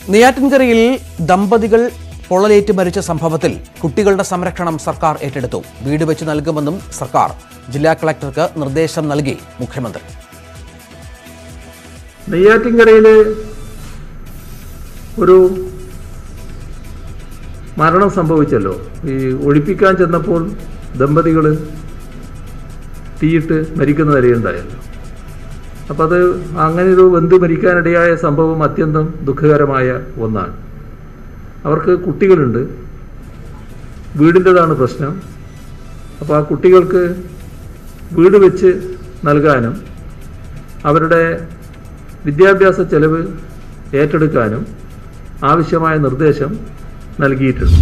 നെയ്യാറ്റിൻകരയിൽ ദമ്പതികൾ പൊള്ളലേറ്റ് മരിച്ച സംഭവത്തിൽ കുട്ടികളുടെ സംരക്ഷണം സർക്കാർ ഏറ്റെടുത്തു വീട് വെച്ച് നൽകുമെന്നും സർക്കാർ ജില്ലാ കളക്ടർക്ക് നിർദ്ദേശം നൽകി മുഖ്യമന്ത്രി നെയ്യാറ്റിൻകരയിൽ ഒരു മരണം സംഭവിച്ചല്ലോ ഈ ഒഴിപ്പിക്കാൻ ചെന്നപ്പോൾ ദമ്പതികൾ തീയിട്ട് മരിക്കുന്ന നിലയുണ്ടായല്ലോ അപ്പം അത് അങ്ങനെ ഒരു ബന്ധു മരിക്കാനിടയായ സംഭവം അത്യന്തം ദുഃഖകരമായ ഒന്നാണ് അവർക്ക് കുട്ടികളുണ്ട് വീടിൻ്റെതാണ് പ്രശ്നം അപ്പോൾ ആ കുട്ടികൾക്ക് വീട് വെച്ച് നൽകാനും അവരുടെ വിദ്യാഭ്യാസ ചെലവ് ഏറ്റെടുക്കാനും ആവശ്യമായ നിർദ്ദേശം നൽകിയിട്ടുണ്ട്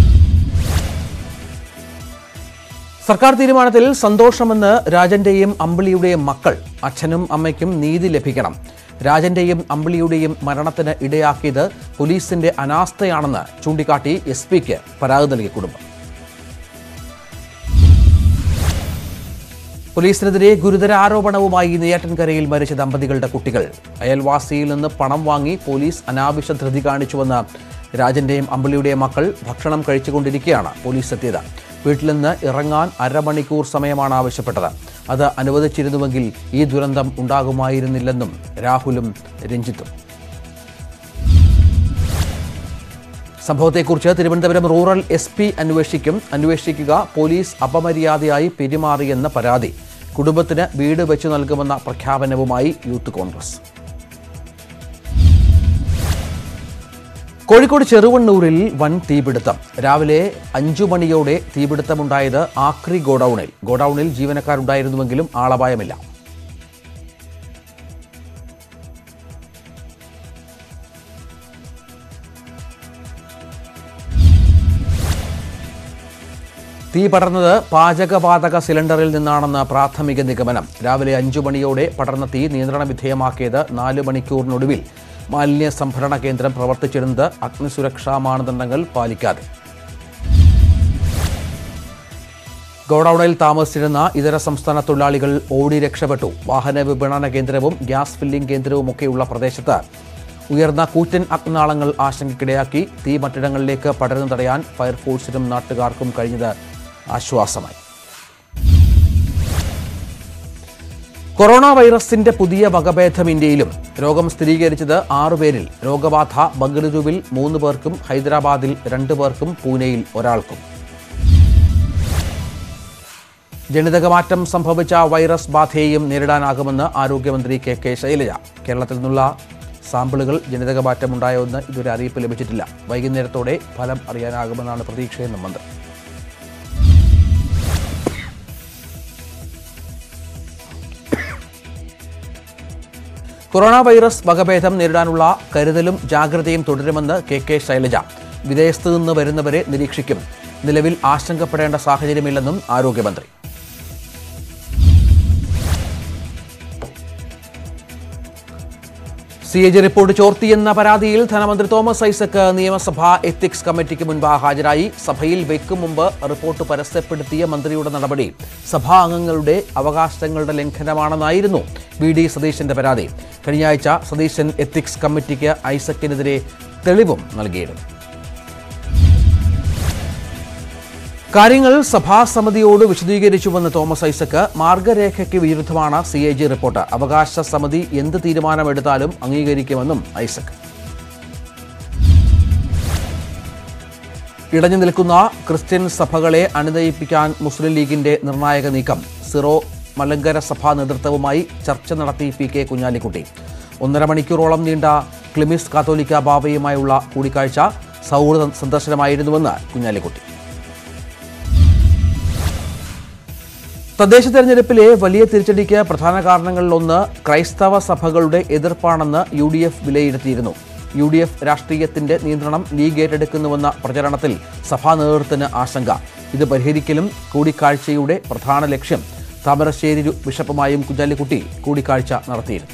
സർക്കാർ തീരുമാനത്തിൽ സന്തോഷമെന്ന് രാജന്റെയും അമ്പിളിയുടെയും മക്കൾ അച്ഛനും അമ്മയ്ക്കും നീതി ലഭിക്കണം രാജന്റെയും അമ്പിളിയുടെയും മരണത്തിന് ഇടയാക്കിയത് പോലീസിന്റെ അനാസ്ഥയാണെന്ന് ചൂണ്ടിക്കാട്ടി എസ് പിക്ക് പരാതി നൽകിയ കുടുംബം പോലീസിനെതിരെ ഗുരുതര ആരോപണവുമായി നെയ്യാറ്റിൻകരയിൽ മരിച്ച ദമ്പതികളുടെ കുട്ടികൾ അയൽവാസിയിൽ നിന്ന് പണം വാങ്ങി പോലീസ് അനാവശ്യ ധൃതി കാണിച്ചുവെന്ന് രാജന്റെയും അമ്പിളിയുടെയും മക്കൾ ഭക്ഷണം കഴിച്ചുകൊണ്ടിരിക്കെയാണ് പോലീസ് എത്തിയത് വീട്ടിൽ നിന്ന് ഇറങ്ങാൻ അരമണിക്കൂർ സമയമാണ് ആവശ്യപ്പെട്ടത് അത് അനുവദിച്ചിരുന്നുവെങ്കിൽ ഈ ദുരന്തം ഉണ്ടാകുമായിരുന്നില്ലെന്നും രാഹുലും രഞ്ജിത്തും സംഭവത്തെക്കുറിച്ച് തിരുവനന്തപുരം റൂറൽ എസ് പി അന്വേഷിക്കും അന്വേഷിക്കുക പോലീസ് അപമര്യാദയായി പെരുമാറിയെന്ന പരാതി കുടുംബത്തിന് വീട് വെച്ചു നൽകുമെന്ന പ്രഖ്യാപനവുമായി യൂത്ത് കോൺഗ്രസ് കോഴിക്കോട് ചെറുവണ്ണൂരിൽ വൻ തീപിടുത്തം രാവിലെ അഞ്ചു മണിയോടെ തീപിടുത്തമുണ്ടായത് ആക്രി ഗോഡൌണിൽ ഗോഡൌണിൽ ജീവനക്കാരുണ്ടായിരുന്നുവെങ്കിലും ആളപായമില്ല തീ പടർന്നത് പാചകവാതക സിലിണ്ടറിൽ നിന്നാണെന്ന് പ്രാഥമിക നിഗമനം രാവിലെ അഞ്ചു മണിയോടെ പടർന്ന തീ നിയന്ത്രണ വിധേയമാക്കിയത് നാല് മണിക്കൂറിനൊടുവിൽ മാലിന്യ സംഭരണ കേന്ദ്രം പ്രവർത്തിച്ചിരുന്നത് അഗ്നിസുരക്ഷാ മാനദണ്ഡങ്ങൾ പാലിക്കാതെ ഗോഡൌണിൽ താമസിച്ചിരുന്ന ഇതര സംസ്ഥാന തൊഴിലാളികൾ ഓടി രക്ഷപ്പെട്ടു വാഹന വിപണന കേന്ദ്രവും ഗ്യാസ് ഫില്ലിംഗ് കേന്ദ്രവുമൊക്കെയുള്ള പ്രദേശത്ത് ഉയർന്ന കൂറ്റൻ അഗ്നാളങ്ങൾ ആശങ്കയ്ക്കിടയാക്കി തീ മറ്റിടങ്ങളിലേക്ക് പടരുന്നു തടയാൻ ഫയർഫോഴ്സിനും നാട്ടുകാർക്കും കഴിഞ്ഞത് ആശ്വാസമായി കൊറോണ വൈറസിന്റെ പുതിയ വകഭേദം ഇന്ത്യയിലും രോഗം സ്ഥിരീകരിച്ചത് ആറുപേരിൽ രോഗബാധ ബംഗളൂരുവിൽ മൂന്ന് പേർക്കും ഹൈദരാബാദിൽ രണ്ട് പേർക്കും പൂനെയിൽ ഒരാൾക്കും ജനിതകമാറ്റം സംഭവിച്ച വൈറസ് ബാധയെയും നേരിടാനാകുമെന്ന് ആരോഗ്യമന്ത്രി കെ കെ ശൈലജ കേരളത്തിൽ നിന്നുള്ള സാമ്പിളുകൾ ജനിതകമാറ്റമുണ്ടായോ എന്ന് ഇതുവരെ അറിയിപ്പ് ലഭിച്ചിട്ടില്ല വൈകുന്നേരത്തോടെ ഫലം അറിയാനാകുമെന്നാണ് പ്രതീക്ഷയെന്നും മന്ത്രി കൊറോണ വൈറസ് വകഭേദം നേരിടാനുള്ള കരുതലും ജാഗ്രതയും തുടരുമെന്ന് കെ കെ ശൈലജ വിദേശത്ത് നിന്ന് വരുന്നവരെ നിരീക്ഷിക്കും നിലവിൽ ആശങ്കപ്പെടേണ്ട സാഹചര്യമില്ലെന്നും ആരോഗ്യമന്ത്രി സി എ ജി റിപ്പോർട്ട് ചോർത്തിയെന്ന പരാതിയിൽ ധനമന്ത്രി തോമസ് ഐസക് നിയമസഭാ എത്തിക്സ് കമ്മിറ്റിക്ക് മുൻപ് ഹാജരായി സഭയിൽ വെക്കും മുമ്പ് റിപ്പോർട്ട് പരസ്യപ്പെടുത്തിയ മന്ത്രിയുടെ നടപടി സഭാ അംഗങ്ങളുടെ അവകാശങ്ങളുടെ ലംഘനമാണെന്നായിരുന്നു വി ഡി സതീശന്റെ പരാതി കഴിഞ്ഞയാഴ്ച സതീശൻ എത്തിക്സ് കമ്മിറ്റിക്ക് ഐസക്കിനെതിരെ തെളിവും നൽകിയിരുന്നു കാര്യങ്ങൾ സഭാസമിതിയോട് വിശദീകരിച്ചുവെന്ന് തോമസ് ഐസക്ക് മാർഗരേഖയ്ക്ക് വിരുദ്ധമാണ് സി എ ജി റിപ്പോർട്ട് അവകാശ സമിതി എന്ത് തീരുമാനമെടുത്താലും അംഗീകരിക്കുമെന്നും ഐസക് ഇടഞ്ഞു നിൽക്കുന്ന ക്രിസ്ത്യൻ സഭകളെ അനുനയിപ്പിക്കാൻ മുസ്ലിം ലീഗിന്റെ നിർണായക നീക്കം സിറോ മലങ്കര സഭാ നേതൃത്വവുമായി ചർച്ച നടത്തി പി കെ കുഞ്ഞാലിക്കുട്ടി ഒന്നര മണിക്കൂറോളം നീണ്ട ക്ലിമിസ് കാത്തോലിക്ക ബാബയുമായുള്ള കൂടിക്കാഴ്ച സൗഹൃദ സന്ദർശനമായിരുന്നുവെന്ന് കുഞ്ഞാലിക്കുട്ടി തദ്ദേശ തെരഞ്ഞെടുപ്പിലെ വലിയ തിരിച്ചടിക്ക് പ്രധാന കാരണങ്ങളിലൊന്ന് ക്രൈസ്തവ സഭകളുടെ എതിർപ്പാണെന്ന് യു ഡി എഫ് വിലയിരുത്തിയിരുന്നു യു ഡി എഫ് രാഷ്ട്രീയത്തിന്റെ നിയന്ത്രണം ലീഗ് ഏറ്റെടുക്കുന്നുവെന്ന പ്രചരണത്തിൽ സഭാ നേതൃത്വത്തിന് ആശങ്ക ഇത് പരിഹരിക്കലും കൂടിക്കാഴ്ചയുടെ പ്രധാന ലക്ഷ്യം താമരശ്ശേരി രു- ബിഷപ്പുമായും കുഞ്ഞാലിക്കുട്ടി കൂടിക്കാഴ്ച നടത്തിയിരുന്നു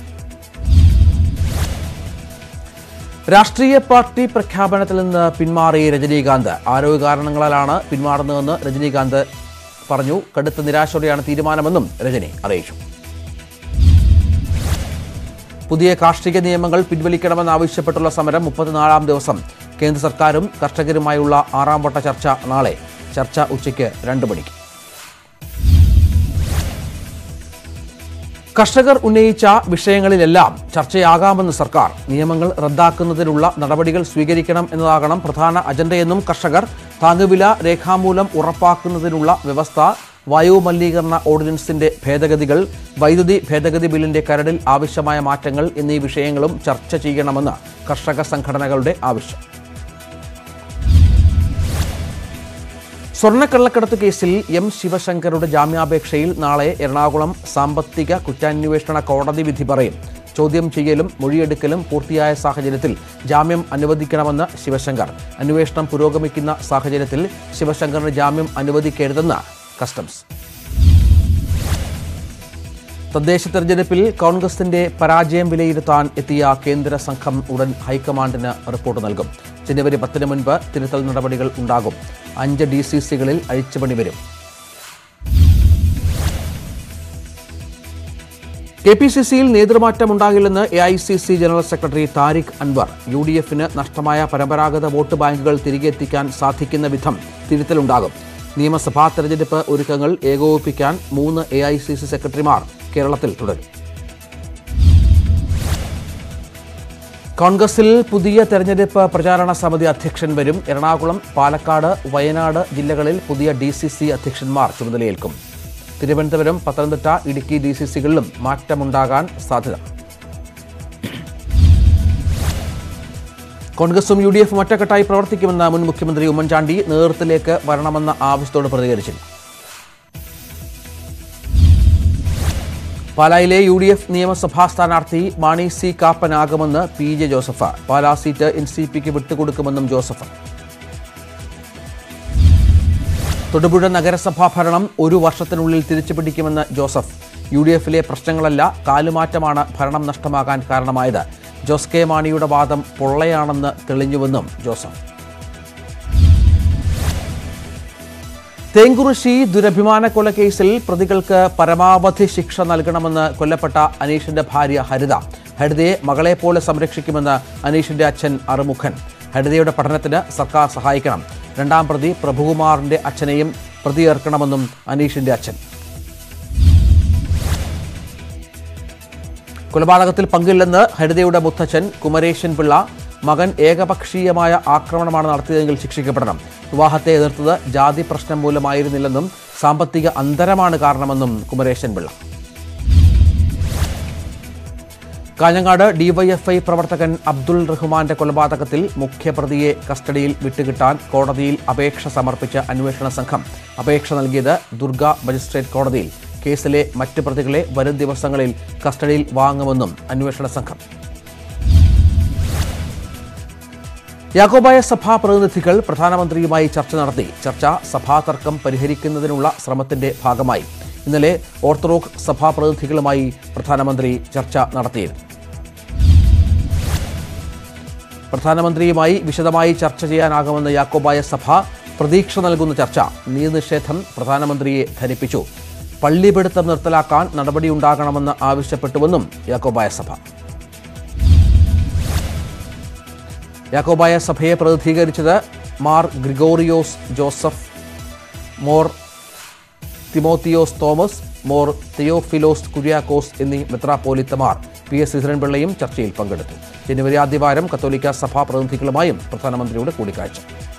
രാഷ്ട്രീയ പാർട്ടി പ്രഖ്യാപനത്തിൽ നിന്ന് പിന്മാറി രജനീകാന്ത് ആരോഗ്യ കാരണങ്ങളാലാണ് പിന്മാറുന്നതെന്ന് രജനീകാന്ത് പറഞ്ഞു കടുത്ത നിരാശയോടെയാണ് തീരുമാനമെന്നും രജനി അറിയിച്ചു പുതിയ കാർഷിക നിയമങ്ങൾ പിൻവലിക്കണമെന്നാവശ്യപ്പെട്ടുള്ള സമരം മുപ്പത്തിനാലാം ദിവസം കേന്ദ്ര സർക്കാരും കർഷകരുമായുള്ള ആറാം വട്ട ചർച്ച നാളെ ചർച്ച ഉച്ചയ്ക്ക് രണ്ട് മണിക്ക് കർഷകർ ഉന്നയിച്ച വിഷയങ്ങളിലെല്ലാം ചർച്ചയാകാമെന്ന് സർക്കാർ നിയമങ്ങൾ റദ്ദാക്കുന്നതിനുള്ള നടപടികൾ സ്വീകരിക്കണം എന്നതാകണം പ്രധാന അജണ്ടയെന്നും കർഷകർ താങ്ങുവില രേഖാമൂലം ഉറപ്പാക്കുന്നതിനുള്ള വ്യവസ്ഥ വായു മലിനീകരണ ഓർഡിനൻസിന്റെ ഭേദഗതികൾ വൈദ്യുതി ഭേദഗതി ബില്ലിന്റെ കരടിൽ ആവശ്യമായ മാറ്റങ്ങൾ എന്നീ വിഷയങ്ങളും ചർച്ച ചെയ്യണമെന്ന് കർഷക സംഘടനകളുടെ ആവശ്യം സ്വർണ്ണക്കള്ളക്കടത്ത് കേസിൽ എം ശിവശങ്കറുടെ ജാമ്യാപേക്ഷയിൽ നാളെ എറണാകുളം സാമ്പത്തിക കുറ്റാന്വേഷണ കോടതി വിധി പറയും ചോദ്യം ചെയ്യലും മൊഴിയെടുക്കലും പൂർത്തിയായ സാഹചര്യത്തിൽ ജാമ്യം അനുവദിക്കണമെന്ന് ശിവശങ്കർ അന്വേഷണം പുരോഗമിക്കുന്ന സാഹചര്യത്തിൽ ശിവശങ്കറിന് ജാമ്യം അനുവദിക്കരുതെന്ന് കസ്റ്റംസ് തദ്ദേശ തെരഞ്ഞെടുപ്പിൽ കോൺഗ്രസിന്റെ പരാജയം വിലയിരുത്താൻ എത്തിയ കേന്ദ്ര സംഘം ഉടൻ ഹൈക്കമാൻഡിന് റിപ്പോർട്ട് നൽകും ജനുവരി പത്തിന് മുൻപ് തിരുത്തൽ നടപടികൾ ഉണ്ടാകും അഞ്ച് ഡി സി സികളിൽ അഴിച്ചുപണി വരും കെ പി സി സിയിൽ നേതൃമാറ്റം ഉണ്ടാകില്ലെന്ന് A I C C general secretary Tariq Anwar U D എഫിന് നഷ്ടമായ പരമ്പരാഗത വോട്ട് ബാങ്കുകൾ തിരികെ എത്തിക്കാൻ സാധിക്കുന്ന വിധം തിരുത്തലുണ്ടാകും നിയമസഭാ തെരഞ്ഞെടുപ്പ് ഒരുക്കങ്ങൾ ഏകോപിപ്പിക്കാൻ മൂന്ന് എ ഐ സി സി സെക്രട്ടറിമാർ കേരളത്തിൽ തുടരും കോൺഗ്രസിൽ പുതിയ തെരഞ്ഞെടുപ്പ് പ്രചാരണ സമിതി അധ്യക്ഷൻ വരും എറണാകുളം പാലക്കാട് വയനാട് ജില്ലകളിൽ പുതിയ ഡി സി സി അധ്യക്ഷന്മാർ ചുമതലയേൽക്കും തിരുവനന്തപുരം പത്തനംതിട്ട ഇടുക്കി ഡി സി സികളിലും മാറ്റമുണ്ടാകാൻ സാധ്യത കോൺഗ്രസും യു ഡി എഫും ഒറ്റക്കെട്ടായി പ്രവർത്തിക്കുമെന്ന് മുൻ മുഖ്യമന്ത്രി ഉമ്മൻചാണ്ടി നേതൃത്വത്തിലേക്ക് വരണമെന്ന ആവശ്യത്തോട് പ്രതികരിച്ചില്ല പാലായിലെ യു ഡി എഫ് നിയമസഭാ സ്ഥാനാർത്ഥി മാണി സി കാപ്പനാകുമെന്ന് P J Joseph Pala seat N C പിക്ക് വിട്ടുകൊടുക്കുമെന്നും ജോസഫ് തൊടുപുഴ നഗരസഭാ ഭരണം ഒരു വർഷത്തിനുള്ളിൽ തിരിച്ചുപിടിക്കുമെന്ന് ജോസഫ് യു ഡി എഫിലെ പ്രശ്നങ്ങളല്ല കാലുമാറ്റമാണ് ഭരണം നഷ്ടമാകാൻ കാരണമായത് ജോസ് കെ മാണിയുടെ വാദം പൊള്ളയാണെന്ന് തെളിഞ്ഞുവെന്നും ജോസഫ് തേങ്കുറിശി ദുരഭിമാന കൊലക്കേസിൽ പ്രതികൾക്ക് പരമാവധി ശിക്ഷ നൽകണമെന്ന് കൊല്ലപ്പെട്ട അനീഷിന്റെ ഭാര്യ ഹരിത ഹരിതയെ മകളെപ്പോലെ സംരക്ഷിക്കുമെന്ന് അനീഷിന്റെ അച്ഛൻ അറുമുഖൻ ഹരിതയുടെ പഠനത്തിന് സർക്കാർ സഹായിക്കണം രണ്ടാം പ്രതി പ്രഭുകുമാറിന്റെ അച്ഛനെയും പ്രതിയേർക്കണമെന്നും അനീഷിന്റെ അച്ഛൻ കൊലപാതകത്തിൽ പങ്കില്ലെന്ന് ഹരിതയുടെ മുത്തച്ഛൻ കുമരേശൻ പിള്ള മകൻ ഏകപക്ഷീയമായ ആക്രമണമാണ് നടത്തിയതെങ്കിൽ ശിക്ഷിക്കപ്പെടണം വിവാഹത്തെ എതിർത്തത് ജാതി പ്രശ്നം മൂലമായിരുന്നില്ലെന്നും സാമ്പത്തിക അന്തരമാണ് കാരണമെന്നും കുമരേശൻ പിള്ള കാഞ്ഞങ്ങാട് ഡിവൈഎഫ്ഐ പ്രവർത്തകൻ അബ്ദുൾ റഹ്മാന്റെ കൊലപാതകത്തിൽ മുഖ്യപ്രതിയെ കസ്റ്റഡിയിൽ വിട്ടുകിട്ടാൻ കോടതിയിൽ അപേക്ഷ സമർപ്പിച്ച അന്വേഷണ സംഘം അപേക്ഷ നൽകിയത് ദുർഗ മജിസ്ട്രേറ്റ് കോടതിയിൽ കേസിലെ മറ്റ് പ്രതികളെ വരും ദിവസങ്ങളിൽ കസ്റ്റഡിയിൽ വാങ്ങുമെന്നും അന്വേഷണ സംഘം യാക്കോബായ സഭാ പ്രതിനിധികൾ പ്രധാനമന്ത്രിയുമായി ചർച്ച നടത്തി ചർച്ച സഭാ തർക്കം പരിഹരിക്കുന്നതിനുള്ള ശ്രമത്തിന്റെ ഭാഗമായി ഇന്നലെ ഓർത്തഡോക്സ് സഭാ പ്രതിനിധികളുമായി പ്രധാനമന്ത്രി ചർച്ച നടത്തിയിരുന്നു പ്രധാനമന്ത്രിയുമായി വിശദമായി ചർച്ച ചെയ്യാനാകുമെന്ന് യാക്കോബായ സഭ പ്രതീക്ഷ നൽകുന്ന ചർച്ച നിയമനിഷേധം പ്രധാനമന്ത്രിയെ ധരിപ്പിച്ചു പള്ളിപിടുത്തം നിർത്തലാക്കാൻ നടപടിയുണ്ടാകണമെന്ന് ആവശ്യപ്പെട്ടുവെന്നും യാക്കോബായ സഭ യാക്കോബായ സഭയെ പ്രതിനിധീകരിച്ചത് Mar Gregorios Joseph Mor Timotheos Thomas Mor Theophilos Kuriakose എന്നീ മെത്രാപ്പോലിത്തമാർ പി എസ് ശ്രീധരൻപിള്ളയും ചർച്ചയിൽ പങ്കെടുത്തു ജനുവരി ആദ്യവാരം കത്തോലിക്ക സഭാ പ്രതിനിധികളുമായും പ്രധാനമന്ത്രിയുടെ കൂടിക്കാഴ്ച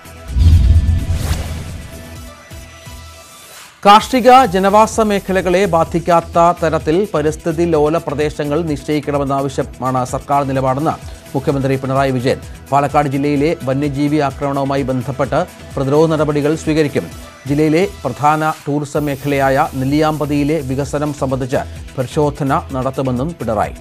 കാർഷിക ജനവാസ മേഖലകളെ ബാധിക്കാത്ത തരത്തിൽ പരിസ്ഥിതി ലോല പ്രദേശങ്ങൾ നിശ്ചയിക്കണമെന്നാവശ്യമാണ് സർക്കാർ നിലപാടെന്ന് മുഖ്യമന്ത്രി പിണറായി വിജയൻ പാലക്കാട് ജില്ലയിലെ വന്യജീവി ആക്രമണവുമായി ബന്ധപ്പെട്ട് പ്രതിരോധ നടപടികൾ സ്വീകരിക്കും ജില്ലയിലെ പ്രധാന ടൂറിസം മേഖലയായ നെല്ലിയാമ്പതിയിലെ വികസനം സംബന്ധിച്ച് പരിശോധന നടത്തുമെന്നും പിണറായി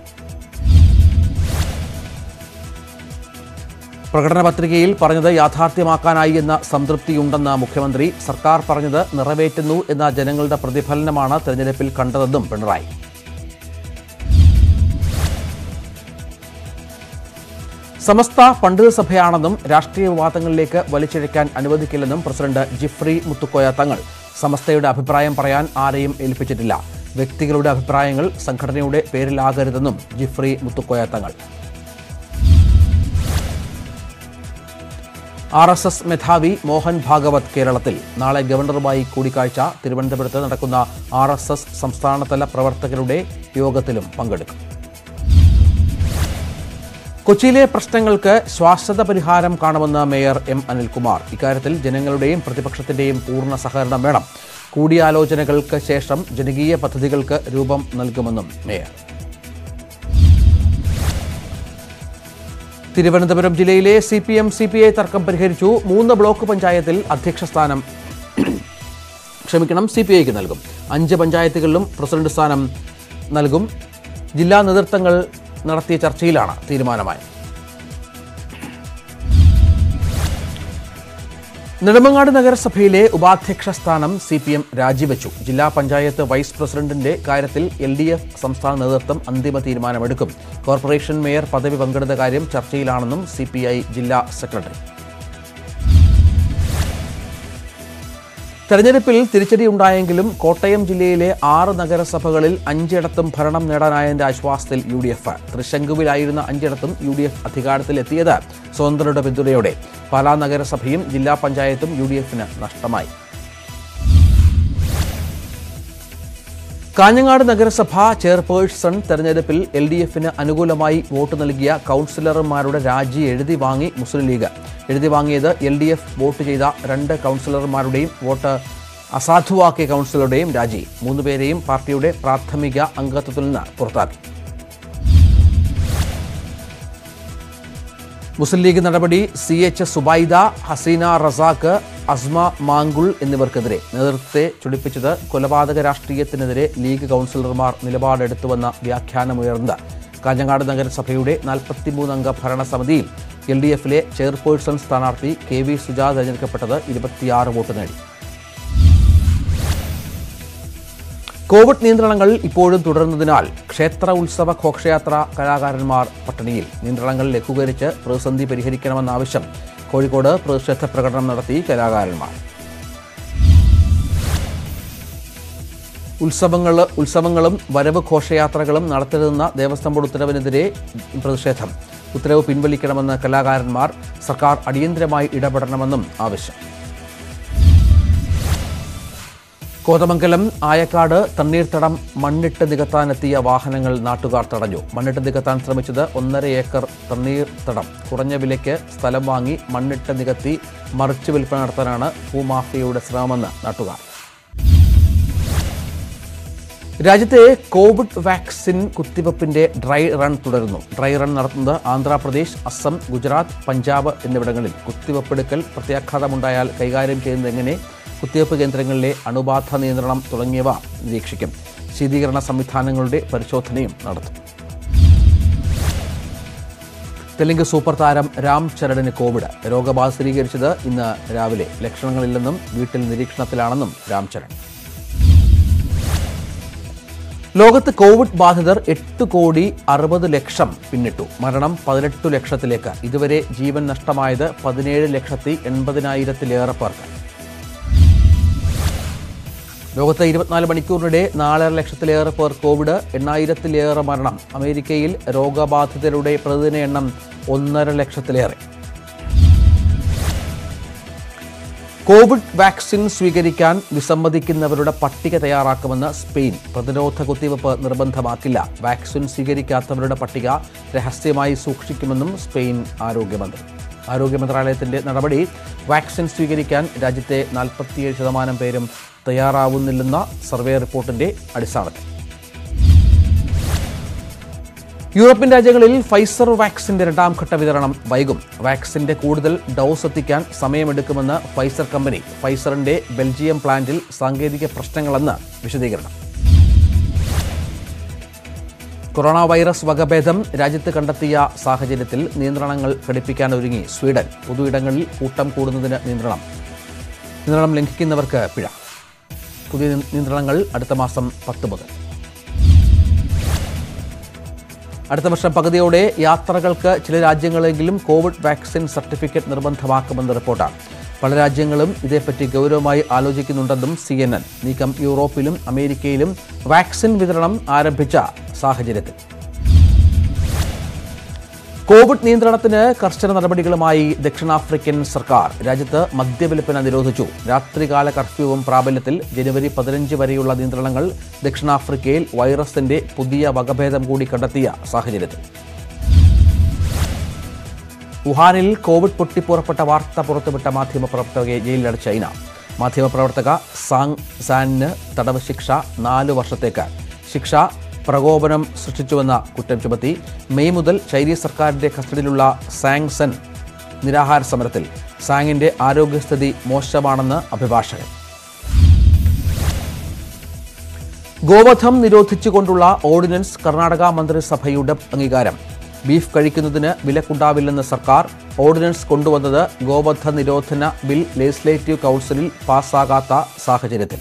പ്രകടന പത്രികയിൽ പറഞ്ഞത് യാഥാർത്ഥ്യമാക്കാനായി എന്ന സംതൃപ്തിയുണ്ടെന്ന മുഖ്യമന്ത്രി സർക്കാർ പറഞ്ഞത് നിറവേറ്റുന്നു എന്ന ജനങ്ങളുടെ പ്രതിഫലനമാണ് തെരഞ്ഞെടുപ്പിൽ കണ്ടതെന്നും പിണറായി സമസ്ത പണ്ഡിത സഭയാണെന്നും രാഷ്ട്രീയ വിവാദങ്ങളിലേക്ക് വലിച്ചിഴയ്ക്കാൻ അനുവദിക്കില്ലെന്നും പ്രസിഡന്റ് ജിഫ്രി മുത്തുക്കോയ തങ്ങൾ സമസ്തയുടെ അഭിപ്രായം പറയാൻ ആരെയും ഏൽപ്പിച്ചിട്ടില്ല വ്യക്തികളുടെ അഭിപ്രായങ്ങൾ സംഘടനയുടെ പേരിലാകരുതെന്നും ജിഫ്രി മുത്തുക്കോയ തങ്ങൾ ആർ എസ് എസ് മേധാവി മോഹൻ ഭാഗവത് കേരളത്തിൽ നാളെ ഗവർണറുമായി കൂടിക്കാഴ്ച തിരുവനന്തപുരത്ത് നടക്കുന്ന ആർ എസ് എസ് സംസ്ഥാനതല പ്രവർത്തകരുടെ യോഗത്തിലും പങ്കെടുക്കും കൊച്ചിയിലെ പ്രശ്നങ്ങൾക്ക് ശാശ്വത പരിഹാരം കാണുമെന്ന് മേയർ എം അനിൽകുമാർ ഇക്കാര്യത്തിൽ ജനങ്ങളുടെയും പ്രതിപക്ഷത്തിന്റെയും പൂർണ്ണ സഹകരണം വേണം കൂടിയാലോചനകൾക്ക് ശേഷം ജനകീയ പദ്ധതികൾക്ക് രൂപം നൽകുമെന്നും മേയർ തിരുവനന്തപുരം ജില്ലയിലെ C P M C P I തർക്കം പരിഹരിച്ചു മൂന്ന് ബ്ലോക്ക് പഞ്ചായത്തിൽ അധ്യക്ഷ സ്ഥാനം ക്ഷമിക്കണം സി പി ഐക്ക് നൽകും അഞ്ച് പഞ്ചായത്തുകളിലും പ്രസിഡന്റ് സ്ഥാനം നൽകും ജില്ലാ നേതൃത്വങ്ങൾ നടത്തിയ ചർച്ചയിലാണ് തീരുമാനമായത് നെടുമങ്ങാട് നഗരസഭയിലെ ഉപാധ്യക്ഷ സ്ഥാനം സി പി എം രാജിവെച്ചു ജില്ലാ പഞ്ചായത്ത് വൈസ് പ്രസിഡന്റിന്റെ കാര്യത്തിൽ എൽ ഡി എഫ് സംസ്ഥാന നേതൃത്വം അന്തിമ തീരുമാനമെടുക്കും കോർപ്പറേഷൻ മേയർ പദവി പങ്കിടുന്ന കാര്യം ചർച്ചയിലാണെന്നും സി പി ഐ ജില്ലാ സെക്രട്ടറി തെരഞ്ഞെടുപ്പിൽ തിരിച്ചടിയുണ്ടായെങ്കിലും കോട്ടയം ജില്ലയിലെ ആറ് നഗരസഭകളിൽ അഞ്ചിടത്തും ഭരണം നേടാനായതിന്റെ ആശ്വാസത്തിൽ യു ഡി എഫ് തൃശങ്കുവിലായിരുന്ന അഞ്ചിടത്തും യു ഡി എഫ് അധികാരത്തിലെത്തിയത് സ്വതന്ത്രരുടെ പിന്തുണയോടെ പാലാ നഗരസഭയും ജില്ലാ പഞ്ചായത്തും യു ഡി എഫിന് നഷ്ടമായി കാഞ്ഞങ്ങാട് നഗരസഭ ചെയർപേഴ്സൺ തെരഞ്ഞെടുപ്പിൽ എൽ ഡി എഫിന് അനുകൂലമായി വോട്ട് നൽകിയ കൗൺസിലർമാരുടെ രാജി എഴുതി വാങ്ങി മുസ്ലിം ലീഗ് എഴുതി വാങ്ങിയത് എൽ ഡി എഫ് വോട്ട് ചെയ്ത രണ്ട് കൗൺസിലർമാരുടെയും വോട്ട് അസാധുവാക്കിയ കൗൺസിലറുടെയും രാജി മൂന്നുപേരെയും പാർട്ടിയുടെ പ്രാഥമിക അംഗത്വത്തിൽ നിന്ന് പുറത്താക്കി മുസ്ലിം ലീഗ് നടപടി സി എച്ച് സുബൈദ ഹസീന റസാഖ് അസ്മ മാങ്കുൾ എന്നിവർക്കെതിരെ നേതൃത്വത്തെ ചൊടിപ്പിച്ചത് കൊലപാതക രാഷ്ട്രീയത്തിനെതിരെ ലീഗ് കൗൺസിലർമാർ നിലപാടെടുത്തുവെന്ന വ്യാഖ്യാനമുയർന്നത് കാഞ്ഞങ്ങാട് നഗരസഭയുടെ നാൽപ്പത്തിമൂന്നംഗ ഭരണസമിതിയിൽ എൽ ഡി എഫിലെ ചെയർപേഴ്സൺ സ്ഥാനാർത്ഥി കെ വി സുജാ തെരഞ്ഞെടുക്കപ്പെട്ടത് ഇരുപത്തിയാറ് വോട്ട് നേടി കോവിഡ് നിയന്ത്രണങ്ങൾ ഇപ്പോഴും തുടരുന്നതിനാൽ ക്ഷേത്ര ഉത്സവ ഘോഷയാത്ര കലാകാരന്മാർ പട്ടിണിയിൽ നിയന്ത്രണങ്ങൾ ലഘൂകരിച്ച് പ്രതിസന്ധി പരിഹരിക്കണമെന്ന ആവശ്യം കോഴിക്കോട് പ്രതിഷേധ പ്രകടനം നടത്തി കലാകാരന്മാർ ഉത്സവങ്ങൾ ഉത്സവങ്ങളും വരവ് ഘോഷയാത്രകളും നടത്തരുതെന്ന ദേവസ്വം ബോർഡ് ഉത്തരവിനെതിരെ പ്രതിഷേധം ഉത്തരവ് പിൻവലിക്കണമെന്ന് കലാകാരന്മാർ സർക്കാർ അടിയന്തരമായി ഇടപെടണമെന്നും ആവശ്യം കോതമംഗലം ആയക്കാട് തണ്ണീർത്തടം മണ്ണിട്ട് നികത്താനെത്തിയ വാഹനങ്ങൾ നാട്ടുകാർ തടഞ്ഞു മണ്ണിട്ട് നികത്താൻ ശ്രമിച്ചത് ഒന്നര ഏക്കർ തണ്ണീർത്തടം കുറഞ്ഞ വിലയ്ക്ക് സ്ഥലം വാങ്ങി മണ്ണിട്ട് നികത്തി മറിച്ചു വിൽപ്പന നടത്താനാണ് ഭൂമാഫിയയുടെ ശ്രമമെന്ന് നാട്ടുകാർ രാജ്യത്തെ കോവിഡ് വാക്സിൻ കുത്തിവയ്പ്പിന്റെ ഡ്രൈ റൺ തുടരുന്നു ഡ്രൈ റൺ നടത്തുന്നത് ആന്ധ്രാപ്രദേശ് അസം ഗുജറാത്ത് പഞ്ചാബ് എന്നിവിടങ്ങളിൽ കുത്തിവയ്പ്പെടുക്കൽ പ്രത്യാഘാതമുണ്ടായാൽ കൈകാര്യം ചെയ്യുന്നത് എങ്ങനെ കുത്തിവയ്പ്പ് കേന്ദ്രങ്ങളിലെ അണുബാധ നിയന്ത്രണം തുടങ്ങിയവ നിരീക്ഷിക്കും ശീതീകരണ സംവിധാനങ്ങളുടെ പരിശോധനയും നടത്തും തെലുങ്ക് സൂപ്പർ താരം രാം ചരണിന് കോവിഡ് രോഗബാധ സ്ഥിരീകരിച്ചത് ഇന്ന് രാവിലെ ലക്ഷണങ്ങളില്ലെന്നും വീട്ടിൽ നിരീക്ഷണത്തിലാണെന്നും രാം ചരൺ ലോകത്ത് കോവിഡ് ബാധിതർ എട്ട് കോടി അറുപത് ലക്ഷം പിന്നിട്ടു മരണം പതിനെട്ട് ലക്ഷത്തിലേക്ക് ഇതുവരെ ജീവൻ നഷ്ടമായത് പതിനേഴ് ലക്ഷത്തി എൺപതിനായിരത്തിലേറെ പേർക്ക് ലോകത്ത് ഇരുപത്തിനാല് മണിക്കൂറിനിടെ നാലര ലക്ഷത്തിലേറെ പേർ കോവിഡ് എണ്ണായിരത്തിലേറെ മരണം അമേരിക്കയിൽ രോഗബാധിതരുടെ പ്രതിദിന എണ്ണം ഒന്നര ലക്ഷത്തിലേറെ കോവിഡ് വാക്സിൻ സ്വീകരിക്കാൻ വിസമ്മതിക്കുന്നവരുടെ പട്ടിക തയ്യാറാക്കുമെന്ന് സ്പെയിൻ പ്രതിരോധ കുത്തിവയ്പ്പ് നിർബന്ധമാക്കില്ല വാക്സിൻ സ്വീകരിക്കാത്തവരുടെ പട്ടിക രഹസ്യമായി സൂക്ഷിക്കുമെന്നും സ്പെയിൻ ആരോഗ്യമന്ത്രി ആരോഗ്യ മന്ത്രാലയത്തിന്റെ നടപടി വാക്സിൻ സ്വീകരിക്കാൻ രാജ്യത്തെ നാൽപ്പത്തിയേഴ് ശതമാനം പേരും തയ്യാറാവുന്നില്ലെന്ന സർവേ റിപ്പോർട്ടിന്റെ അടിസ്ഥാനത്തിൽ യൂറോപ്യൻ രാജ്യങ്ങളിൽ ഫൈസർ വാക്സിന്റെ രണ്ടാം ഘട്ട വിതരണം വൈകും വാക്സിന്റെ കൂടുതൽ ഡോസ് എത്തിക്കാൻ സമയമെടുക്കുമെന്ന് ഫൈസർ കമ്പനി ഫൈസറിന്റെ ബെൽജിയം പ്ലാന്റിൽ സാങ്കേതിക പ്രശ്നങ്ങളെന്ന് വിശദീകരണം കൊറോണ വൈറസ് വകഭേദം രാജ്യത്ത് കണ്ടെത്തിയ സാഹചര്യത്തിൽ നിയന്ത്രണങ്ങൾ ഘടിപ്പിക്കാൻ ഒരുങ്ങി സ്വീഡൻ പൊതുയിടങ്ങളിൽ കൂട്ടം കൂടുന്നതിന് നിയന്ത്രണം നിയന്ത്രണം ലംഘിക്കുന്നവർക്ക് പിഴ പുതിയ നിയന്ത്രണങ്ങൾ അടുത്ത മാസം പത്ത് മുതൽ അടുത്ത വർഷം പകുതിയോടെ യാത്രകൾക്ക് ചില രാജ്യങ്ങളെങ്കിലും കോവിഡ് വാക്സിൻ സർട്ടിഫിക്കറ്റ് നിർബന്ധമാക്കുമെന്ന് റിപ്പോർട്ടാണ് പല രാജ്യങ്ങളും ഇതേപ്പറ്റി ഗൗരവമായി ആലോചിക്കുന്നുണ്ടെന്നും സി എൻ എൻ നീക്കം യൂറോപ്പിലും അമേരിക്കയിലും വാക്സിൻ വിതരണം ആരംഭിച്ച സാഹചര്യത്തിൽ കോവിഡ് നിയന്ത്രണത്തിന് കർശന നടപടികളുമായി ദക്ഷിണാഫ്രിക്കൻ സർക്കാർ രാജ്യത്ത് മദ്യവിൽപ്പന നിരോധിച്ചു രാത്രികാല കർഫ്യൂവും പ്രാബല്യത്തിൽ ജനുവരി പതിനഞ്ച് വരെയുള്ള നിയന്ത്രണങ്ങൾ ദക്ഷിണാഫ്രിക്കയിൽ വൈറസിന്റെ പുതിയ വകഭേദം കൂടി കണ്ടെത്തിയ സാഹചര്യത്തിൽ വുഹാനിൽ കോവിഡ് പൊട്ടിപ്പുറപ്പെട്ട വാർത്ത പുറത്തുവിട്ട മാധ്യമപ്രവർത്തകയെ ജയിലിലടച്ച ചൈന മാധ്യമപ്രവർത്തക സാങ് സാനിന് തടവ് ശിക്ഷ നാല് വർഷത്തേക്ക് ശിക്ഷ പ്രകോപനം സൃഷ്ടിച്ചുവെന്ന കുറ്റം ചുമത്തി മെയ് മുതൽ ചൈനീസ് സർക്കാരിന്റെ കസ്റ്റഡിയിലുള്ള സാങ് സെൻ നിരാഹാര സമരത്തിൽ സാങ്ങിന്റെ ആരോഗ്യസ്ഥിതി മോശമാണെന്ന് അഭിഭാഷകൻ ഗോവധം നിരോധിച്ചുകൊണ്ടുള്ള ഓർഡിനൻസ് കർണാടക മന്ത്രിസഭയുടെ അംഗീകാരം ബീഫ് കഴിക്കുന്നതിന് വിലക്കുണ്ടാവില്ലെന്ന് സർക്കാർ ഓർഡിനൻസ് കൊണ്ടുവന്നത് ഗോവധ നിരോധന ബിൽ ലെജിസ്ലേറ്റീവ് കൗൺസിലിൽ പാസ്സാകാത്ത സാഹചര്യത്തിൽ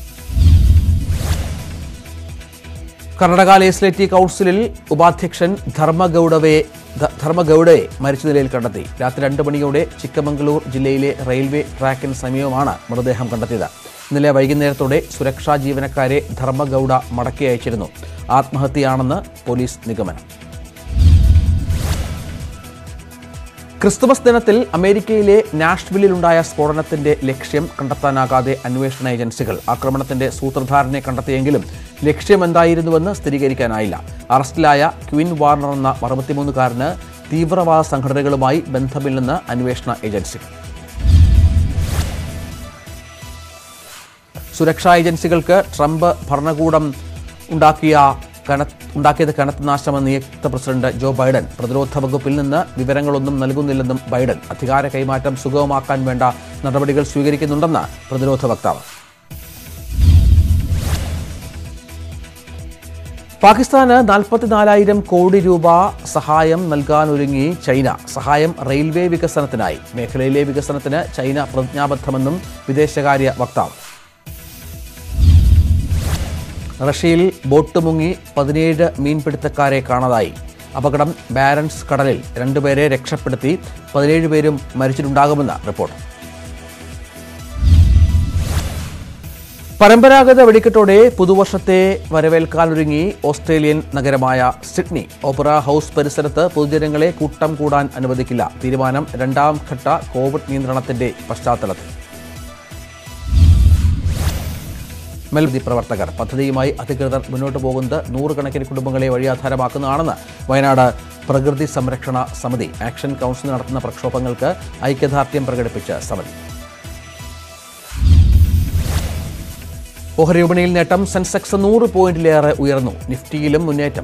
കർണാടക ലെജിസ്ലേറ്റീവ് കൗൺസിലിൽ ഉപാധ്യക്ഷൻ ധർമ്മഗൌഡവെ ധ- ധർമ്മഗൌഡയെ മരിച്ച നിലയിൽ കണ്ടെത്തി രാത്രി രണ്ട് മണിയോടെ ചിക്കമംഗളൂർ ജില്ലയിലെ റെയിൽവേ ട്രാക്കിന് സമീപമാണ് മൃതദേഹം കണ്ടെത്തിയത് ഇന്നലെ വൈകുന്നേരത്തോടെ സുരക്ഷാ ജീവനക്കാരെ ധർമ്മഗൌഡ മടക്കി അയച്ചിരുന്നു ആത്മഹത്യയാണെന്ന് പോലീസ് നിഗമനം ക്രിസ്തുമസ് ദിനത്തിൽ അമേരിക്കയിലെ നാഷ്വില്ലിലുണ്ടായ സ്ഫോടനത്തിന്റെ ലക്ഷ്യം കണ്ടെത്താനാകാതെ അന്വേഷണ ഏജൻസികൾ ആക്രമണത്തിന്റെ സൂത്രധാരനെ കണ്ടെത്തിയെങ്കിലും ലക്ഷ്യമെന്തായിരുന്നുവെന്ന് സ്ഥിരീകരിക്കാനായില്ല അറസ്റ്റിലായ ക്വിൻ വാർണർ എന്ന അറുപത്തിമൂന്നുകാരന് തീവ്രവാദ സംഘടനകളുമായി ബന്ധമില്ലെന്ന് അന്വേഷണ ഏജൻസികൾ സുരക്ഷാ ഏജൻസികൾക്ക് ട്രംപ് ഭരണകൂടം ഉണ്ടാക്കിയ കന ഉണ്ടാക്കിയത് കനത്ത നാശമെന്ന് നിയുക്ത പ്രസിഡന്റ് ജോ ബൈഡൻ പ്രതിരോധ വകുപ്പിൽ നിന്ന് വിവരങ്ങളൊന്നും നൽകുന്നില്ലെന്നും ബൈഡൻ അധികാര കൈമാറ്റം സുഗമമാക്കാൻ വേണ്ട നടപടികൾ സ്വീകരിക്കുന്നുണ്ടെന്ന് പ്രതിരോധ വക്താവ് പാകിസ്ഥാന് നാൽപ്പത്തിനാലായിരം കോടി രൂപ സഹായം നൽകാനൊരുങ്ങി ചൈന സഹായം റെയിൽവേ വികസനത്തിനായി മേഖലയിലെ വികസനത്തിന് ചൈന പ്രതിജ്ഞാബദ്ധമെന്നും വിദേശകാര്യ വക്താവ് റഷ്യയിൽ ബോട്ട് മുങ്ങി പതിനേഴ് മീൻപിടുത്തക്കാരെ കാണാതായി അപകടം ബാരൻസ് കടലിൽ രണ്ടുപേരെ രക്ഷപ്പെടുത്തി പതിനേഴ് പേരും മരിച്ചിട്ടുണ്ടാകുമെന്ന് റിപ്പോർട്ട് പരമ്പരാഗത വെടിക്കെട്ടോടെ പുതുവർഷത്തെ വരവേൽക്കാനൊരുങ്ങി ഓസ്ട്രേലിയൻ നഗരമായ സിഡ്നി ഓപ്പറ ഹൗസ് പരിസരത്ത് പൊതുജനങ്ങളെ കൂട്ടം കൂടാൻ അനുവദിക്കില്ല തീരുമാനം രണ്ടാം ഘട്ട കോവിഡ് നിയന്ത്രണത്തിന്റെ പശ്ചാത്തലത്തിൽ മെൽബി പ്രവർത്തകർ പദ്ധതിയുമായി അധികൃതർ മുന്നോട്ട് പോകുന്നത് നൂറുകണക്കിന് കുടുംബങ്ങളെ വഴിയാധാരമാക്കുന്നതാണെന്ന് വയനാട് പ്രകൃതി സംരക്ഷണ സമിതി ആക്ഷൻ കൗൺസിൽ നടത്തുന്ന പ്രക്ഷോഭങ്ങൾക്ക് ഐക്യദാർഢ്യം പ്രകടിപ്പിച്ച് സമിതി ഓഹരി വിപണിയിൽ നേട്ടം സെൻസെക്സ് നൂറ് പോയിന്റിലേറെ ഉയർന്നു നിഫ്റ്റിയിലും മുന്നേറ്റം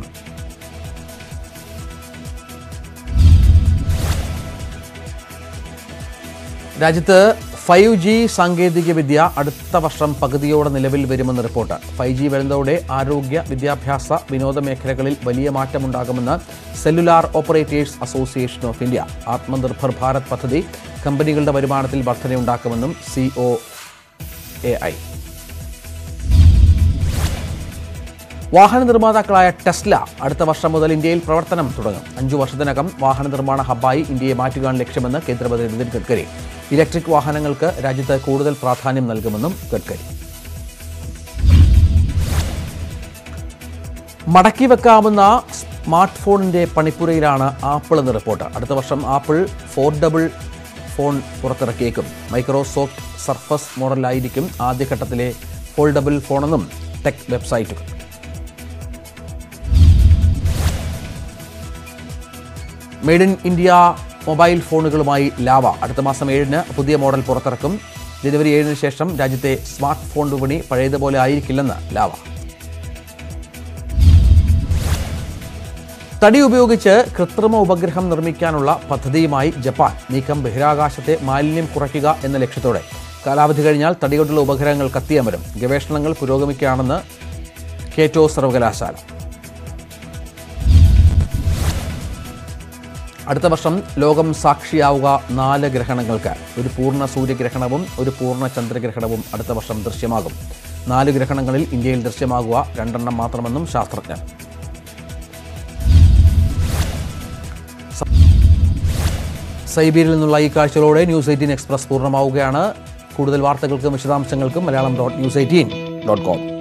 രാജ്യത്ത് ഫൈവ് ജി സാങ്കേതികവിദ്യ അടുത്ത വർഷം പകുതിയോടെ നിലവിൽ വരുമെന്ന് റിപ്പോർട്ട് ഫൈവ് ജി വരുന്നതോടെ ആരോഗ്യ വിദ്യാഭ്യാസ വിനോദ മേഖലകളിൽ വലിയ മാറ്റമുണ്ടാകുമെന്ന് cellular operators association of India Atmanirbhar Bharat പദ്ധതി കമ്പനികളുടെ വരുമാനത്തിൽ വർധനയുണ്ടാക്കുമെന്നും സി ഒ എ ഐ വാഹന നിർമ്മാതാക്കളായ ടെസ്ല അടുത്ത വർഷം മുതൽ ഇന്ത്യയിൽ പ്രവർത്തനം തുടങ്ങും അഞ്ചു വർഷത്തിനകം വാഹന നിർമ്മാണ ഹബ്ബായി ഇന്ത്യയെ മാറ്റുകയാണ് ലക്ഷ്യമെന്ന് കേന്ദ്രമന്ത്രി നിതിൻ ഗഡ്കരി ഇലക്ട്രിക് വാഹനങ്ങൾക്ക് രാജ്യത്ത് കൂടുതൽ പ്രാധാന്യം നൽകുമെന്നും ഗഡ്കരി മടക്കി വെക്കാവുന്ന സ്മാർട്ട് ഫോണിന്റെ പണിപ്പുരയിലാണ് ആപ്പിൾ എന്ന് റിപ്പോർട്ട് അടുത്ത വർഷം ആപ്പിൾ ഫോർഡബിൾ ഫോൺ പുറത്തിറക്കിയേക്കും മൈക്രോസോഫ്റ്റ് സർഫസ് മോഡലായിരിക്കും ആദ്യഘട്ടത്തിലെ ഫോൾഡബിൾ ഫോണെന്നും ടെക് വെബ്സൈറ്റുകൾ മെയ്ഡ് ഇൻ ഇന്ത്യ മൊബൈൽ ഫോണുകളുമായി ലാവ അടുത്ത മാസം ഏഴിന് പുതിയ മോഡൽ പുറത്തിറക്കും ജനുവരി ഏഴിന് ശേഷം രാജ്യത്തെ സ്മാർട്ട് ഫോൺ വിപണി പഴയതുപോലെ ആയിരിക്കില്ലെന്ന് ലാവ തടി ഉപയോഗിച്ച് കൃത്രിമ ഉപഗ്രഹം നിർമ്മിക്കാനുള്ള പദ്ധതിയുമായി ജപ്പാൻ നീക്കം ബഹിരാകാശത്തെ മാലിന്യം കുറയ്ക്കുക എന്ന ലക്ഷ്യത്തോടെ കാലാവധി കഴിഞ്ഞാൽ തടികൊണ്ടുള്ള ഉപഗ്രഹങ്ങൾ കത്തിയമരും ഗവേഷണങ്ങൾ പുരോഗമിക്കുകയാണെന്ന് കേറ്റോ സർവകലാശാല അടുത്ത വർഷം ലോകം സാക്ഷിയാവുക നാല് ഗ്രഹണങ്ങൾക്ക് ഒരു പൂർണ്ണ സൂര്യഗ്രഹണവും ഒരു പൂർണ്ണ ചന്ദ്രഗ്രഹണവും അടുത്ത വർഷം ദൃശ്യമാകും നാല് ഗ്രഹണങ്ങളിൽ ഇന്ത്യയിൽ ദൃശ്യമാകുക രണ്ടെണ്ണം മാത്രമെന്നും ശാസ്ത്രജ്ഞർ സൈബീരിയയിൽ നിന്നുള്ള ഈ കാഴ്ചകളോടെ ന്യൂസ് എയ്റ്റീൻ എക്സ്പ്രസ് പൂർണ്ണമാവുകയാണ് കൂടുതൽ വാർത്തകൾക്കും വിശദാംശങ്ങൾക്കും Malayalam dot news eighteen dot com